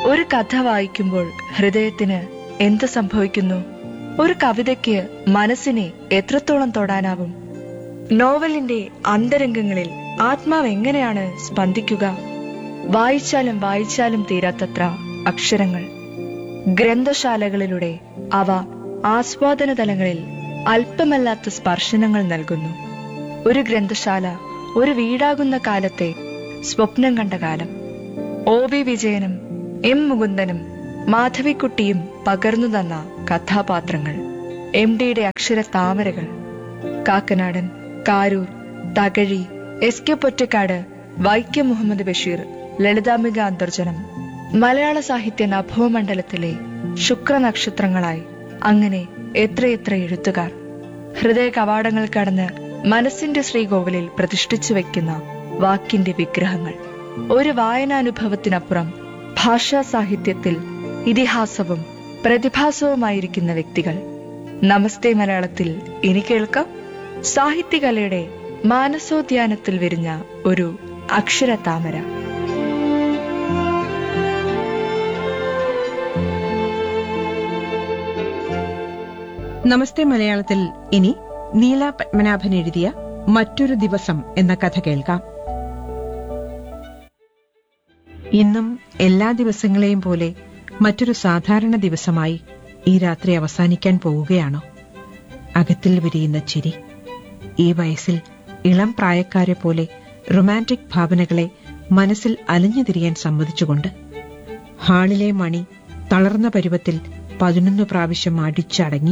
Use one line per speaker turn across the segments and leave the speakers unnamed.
ഒരു കഥ വായിക്കുമ്പോൾ ഹൃദയത്തിന് എന്ത് സംഭവിക്കുന്നു ഒരു കവിതയ്ക്ക് മനസ്സിനെ എത്രത്തോളം തൊടാനാവും നോവലിന്റെ അന്തരംഗങ്ങളിൽ ആത്മാവ് എങ്ങനെയാണ് സ്പന്ദിക്കുക വായിച്ചാലും വായിച്ചാലും തീരാത്തത്ര അക്ഷരങ്ങൾ ഗ്രന്ഥശാലകളിലൂടെ അവ ആസ്വാദന തലങ്ങളിൽ അല്പമല്ലാത്ത സ്പർശനങ്ങൾ നൽകുന്നു ഒരു ഗ്രന്ഥശാല ഒരു വീടാകുന്ന കാലത്തെ സ്വപ്നം കണ്ട കാലം ഒ വി വിജയനും എം മുകുന്ദനും മാധവിക്കുട്ടിയും പകർന്നു തന്ന കഥാപാത്രങ്ങൾ എം ഡിയുടെ അക്ഷര താമരകൾ കാക്കനാടൻ കാരൂർ തകഴി എസ് കെ പൊറ്റക്കാട് വൈക്കം മുഹമ്മദ് ബഷീർ ലളിതാംബിക അന്തർജനം മലയാള സാഹിത്യ നഭോമണ്ഡലത്തിലെ ശുക്രനക്ഷത്രങ്ങളായി അങ്ങനെ എത്രയെത്ര എഴുത്തുകാർ ഹൃദയ കവാടങ്ങൾ കടന്ന് മനസ്സിന്റെ ശ്രീകോവിലിൽ പ്രതിഷ്ഠിച്ചു വെക്കുന്ന വാക്കിന്റെ വിഗ്രഹങ്ങൾ ഒരു വായനാനുഭവത്തിനപ്പുറം ഭാഷാ സാഹിത്യത്തിൽ ഇതിഹാസവും പ്രതിഭാസവുമായിരിക്കുന്ന വ്യക്തികൾ നമസ്തേ മലയാളത്തിൽ ഇനി കേൾക്കാം സാഹിത്യകലയുടെ മാനസോദ്യാനത്തിൽ വിരിഞ്ഞ ഒരു അക്ഷര താമര
നമസ്തേ മലയാളത്തിൽ ഇനി നീല പത്മനാഭൻ എഴുതിയ മറ്റൊരു ദിവസം എന്ന കഥ കേൾക്കാം ഇന്നും എല്ലാ ദിവസങ്ങളെയും പോലെ മറ്റൊരു സാധാരണ ദിവസമായി ഈ രാത്രി അവസാനിക്കാൻ പോവുകയാണോ അകത്തിൽ വിരിയുന്ന ചിരി ഈ വയസ്സിൽ ഇളം പ്രായക്കാരെ പോലെ റൊമാൻറ്റിക് ഭാവനകളെ മനസ്സിൽ അലിഞ്ഞു തിരിയാൻ സമ്മതിച്ചുകൊണ്ട് ഹാളിലെ മണി തളർന്ന പരുവത്തിൽ പതിനൊന്ന് പ്രാവശ്യം അടിച്ചടങ്ങി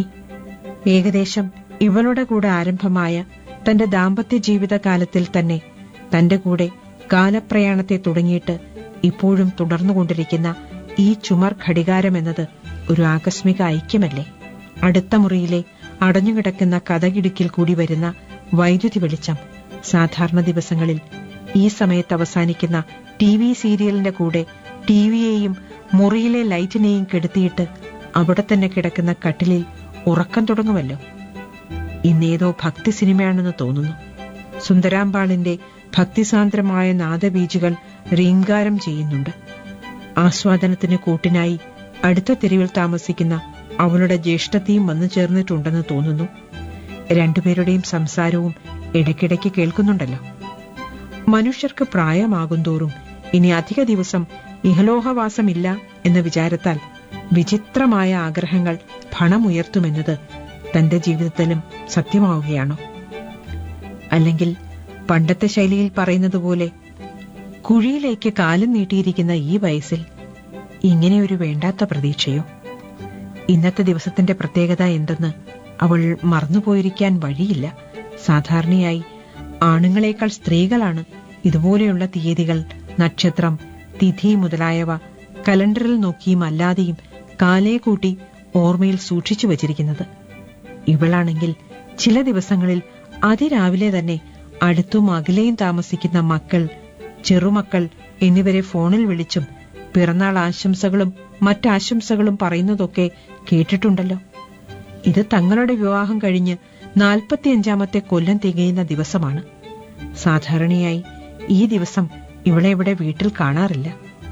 ഏകദേശം ഇവളുടെ കൂടെ ആരംഭമായ തന്റെ ദാമ്പത്യ ജീവിതകാലത്തിൽ തന്നെ തന്റെ കൂടെ കാലപ്രയാണത്തെ തുടങ്ങിയിട്ട് ഇപ്പോഴും തുടർന്നുകൊണ്ടിരിക്കുന്ന ഈ ചുമർ ഘടികാരമെന്നത് ഒരു ആകസ്മിക ഐക്യമല്ലേ അടുത്ത മുറിയിലെ അടഞ്ഞുകിടക്കുന്ന കഥകിടുക്കിൽ കൂടി വരുന്ന വൈദ്യുതി വെളിച്ചം സാധാരണ ദിവസങ്ങളിൽ ഈ സമയത്ത് അവസാനിക്കുന്ന ടി വി സീരിയലിന്റെ കൂടെ ടിവിയെയും മുറിയിലെ ലൈറ്റിനെയും കെടുത്തിയിട്ട് അവിടെ തന്നെ കിടക്കുന്ന കട്ടിലിൽ ഉറക്കം തുടങ്ങുമല്ലോ ഇന്നേതോ ഭക്തി സിനിമയാണെന്ന് തോന്നുന്നു സുന്ദരാമ്പാളിന്റെ ഭക്തിസാന്ദ്രമായ നാദബീജുകൾ റീങ്കാരം ചെയ്യുന്നുണ്ട് ആസ്വാദനത്തിന് കൂട്ടിനായി അടുത്ത തെരുവിൽ താമസിക്കുന്ന അവളുടെ ജ്യേഷ്ഠത്തെയും വന്നു ചേർന്നിട്ടുണ്ടെന്ന് തോന്നുന്നു രണ്ടുപേരുടെയും സംസാരവും ഇടയ്ക്കിടയ്ക്ക് കേൾക്കുന്നുണ്ടല്ലോ മനുഷ്യർക്ക് പ്രായമാകുന്തോറും ഇനി അധിക ദിവസം ഇഹലോഹവാസമില്ല എന്ന വിചാരത്താൽ വിചിത്രമായ ആഗ്രഹങ്ങൾ പണമുയർത്തുമെന്നത് തന്റെ ജീവിതത്തിലും സത്യമാവുകയാണോ അല്ലെങ്കിൽ പണ്ടത്തെ ശൈലിയിൽ പറയുന്നത് പോലെ കുഴിയിലേക്ക് കാലും നീട്ടിയിരിക്കുന്ന ഈ വയസ്സിൽ ഇങ്ങനെയൊരു വേണ്ടാത്ത പ്രതീക്ഷയോ ഇന്നത്തെ ദിവസത്തിന്റെ പ്രത്യേകത എന്തെന്ന് അവൾ മറന്നുപോയിരിക്കാൻ വഴിയില്ല സാധാരണയായി ആണുങ്ങളെക്കാൾ സ്ത്രീകളാണ് ഇതുപോലെയുള്ള തീയതികൾ നക്ഷത്രം തിഥി മുതലായവ കലണ്ടറിൽ നോക്കിയും അല്ലാതെയും കാലേ കൂട്ടി ഓർമ്മയിൽ സൂക്ഷിച്ചു വച്ചിരിക്കുന്നത് ഇവളാണെങ്കിൽ ചില ദിവസങ്ങളിൽ അതിരാവിലെ തന്നെ അടുത്തും അകലെയും താമസിക്കുന്ന മക്കൾ ചെറുമക്കൾ എന്നിവരെ ഫോണിൽ വിളിച്ചും പിറന്നാൾ ആശംസകളും മറ്റാശംസകളും പറയുന്നതൊക്കെ കേട്ടിട്ടുണ്ടല്ലോ ഇത് തങ്ങളുടെ വിവാഹം കഴിഞ്ഞ് നാൽപ്പത്തിയഞ്ചാമത്തെ കൊല്ലം തികയുന്ന ദിവസമാണ് സാധാരണയായി ഈ ദിവസം ഇവളെ ഇവിടെ വീട്ടിൽ കാണാറില്ല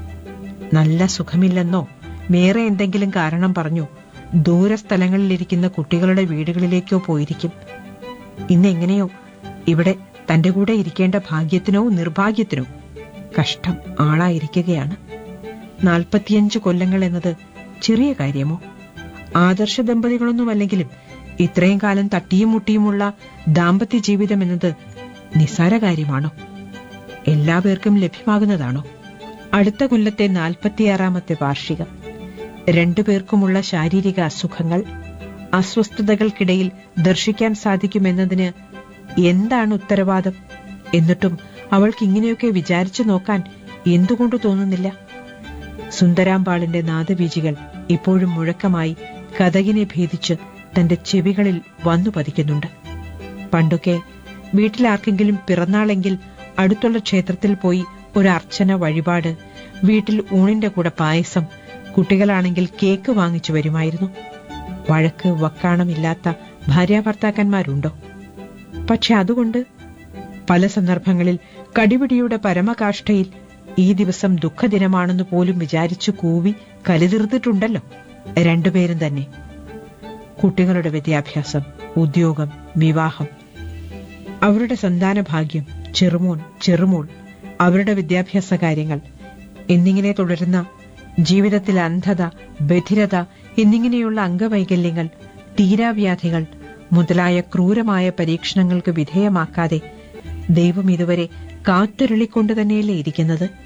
നല്ല സുഖമില്ലെന്നോ വേറെ എന്തെങ്കിലും കാരണം പറഞ്ഞു ദൂരസ്ഥലങ്ങളിലിരിക്കുന്ന കുട്ടികളുടെ വീടുകളിലേക്കോ പോയിരിക്കും ഇന്നെങ്ങനെയോ ഇവിടെ തന്റെ കൂടെ ഇരിക്കേണ്ട ഭാഗ്യത്തിനോ നിർഭാഗ്യത്തിനോ കഷ്ടം ആളായിരിക്കുകയാണ് നാൽപ്പത്തിയഞ്ച് കൊല്ലങ്ങൾ എന്നത് ചെറിയ കാര്യമോ ആദർശ ദമ്പതികളൊന്നുമല്ലെങ്കിലും ഇത്രയും കാലം തട്ടിയും മുട്ടിയുമുള്ള ദാമ്പത്യ ജീവിതം എന്നത് നിസ്സാര കാര്യമാണോ എല്ലാ പേർക്കും ലഭ്യമാകുന്നതാണോ അടുത്ത കൊല്ലത്തെ നാൽപ്പത്തിയാറാമത്തെ വാർഷികം രണ്ടുപേർക്കുമുള്ള ശാരീരിക അസുഖങ്ങൾ അസ്വസ്ഥതകൾക്കിടയിൽ ദർശിക്കാൻ സാധിക്കുമെന്നതിന് എന്താണ് ഉത്തരവാദം എന്നിട്ടും അവൾക്ക് ഇങ്ങനെയൊക്കെ വിചാരിച്ചു നോക്കാൻ എന്തുകൊണ്ട് തോന്നുന്നില്ല സുന്ദരാമ്പാളിന്റെ നാദബീജികൾ ഇപ്പോഴും മുഴക്കമായി കഥകിനെ ഭേദിച്ച് തന്റെ ചെവികളിൽ വന്നു പതിക്കുന്നുണ്ട് പണ്ടൊക്കെ വീട്ടിലാർക്കെങ്കിലും പിറന്നാളെങ്കിൽ അടുത്തുള്ള ക്ഷേത്രത്തിൽ പോയി ഒരു അർച്ചന വഴിപാട് വീട്ടിൽ ഊണിന്റെ കൂടെ പായസം കുട്ടികളാണെങ്കിൽ കേക്ക് വാങ്ങിച്ചു വരുമായിരുന്നു വഴക്ക് വക്കാണമില്ലാത്ത ഭാര്യാഭർത്താക്കന്മാരുണ്ടോ പക്ഷെ അതുകൊണ്ട് പല സന്ദർഭങ്ങളിൽ കടിപിടിയുടെ പരമകാഷ്ഠയിൽ ഈ ദിവസം ദുഃഖദിനമാണെന്ന് പോലും വിചാരിച്ചു കൂവി കലിതീർത്തിട്ടുണ്ടല്ലോ രണ്ടുപേരും തന്നെ കുട്ടികളുടെ വിദ്യാഭ്യാസം ഉദ്യോഗം വിവാഹം അവരുടെ സന്താന ഭാഗ്യം ചെറുമോൻ ചെറുമോൾ അവരുടെ വിദ്യാഭ്യാസ കാര്യങ്ങൾ എന്നിങ്ങനെ തുടരുന്ന ജീവിതത്തിൽ അന്ധത ബധിരത എന്നിങ്ങനെയുള്ള അംഗവൈകല്യങ്ങൾ തീരാവ്യാധികൾ മുതലായ ക്രൂരമായ പരീക്ഷണങ്ങൾക്ക് വിധേയമാക്കാതെ ദൈവം ഇതുവരെ കാത്തുരുളിക്കൊണ്ട് തന്നെയല്ലേ ഇരിക്കുന്നത്